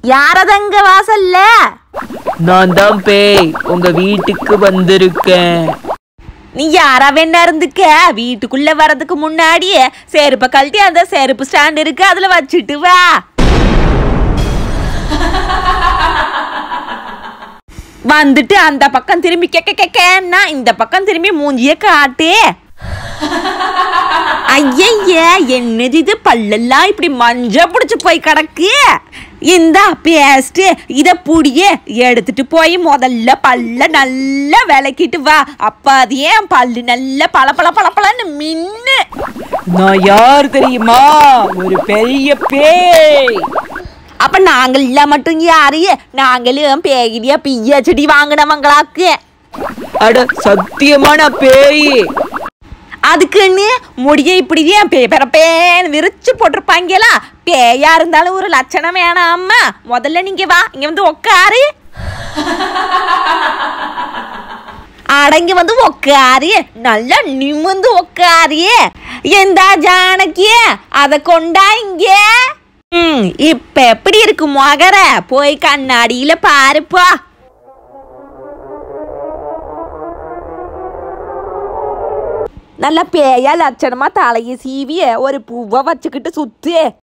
யாரதங்க வாசல்ல நான் தான் பேய் உங்க வீட்டுக்கு வந்திருக்கேன் நீ யாரா வேணா இருந்துக்க வீட்டுக்குள்ள வர்றதுக்கு முன்னாடியே செருப்பை கழட்டி அந்த செருப்பு ஸ்டாண்ட் இருக்கு அதுல வச்சுட்டு வா வந்துட்டு அந்த பக்கம் திரும்பி கேக்க கேக்கன்னா இந்த பக்கம் திரும்பி மூஞ்சிய காட்டு ஐயய்ய என்னது இது பல்லெல்லாம் இப்படி மஞ்ச புடிச்சு போய் கிடக்கு இந்த பேஸ்ட் இத புடியே எடுத்துட்டு போய் முதல்ல பல்ல நல்லா விளக்கிட்டு வா அப்ப அது ஏன் பல்லு நல்ல பல பல பல பலன்னு மின்னு நான் யார் தெரியுமா ஒரு பெரிய பேய் அப்ப நாங்கள மட்டும் யாரு நாங்களும் பேகிரியா பிய்ய செடி வாங்கினவங்களாக்கு அட சத்தியமான பேய் அதுக்குன்னு முடிய இப்படி ஏன் பே பேன்னு விரிச்சு போட்டிருப்பாங்களா பேயா இருந்தாலும் ஒரு லட்சணம் வேணாமா முதல்ல நீங்க வா இங்க வந்து உக்காரு அடங்கி வந்து உக்காரு நல்லா நிமிந்து உக்காரு எந்தா ஜானகி அத கொண்டா இங்க ம் இப்ப எப்படி இருக்கு மொகர போய் கண்ணாடியில பாருப்பா நல்ல பேயா லட்சணமா தலையை சீவிய ஒரு பூவை வச்சுக்கிட்டு சுத்து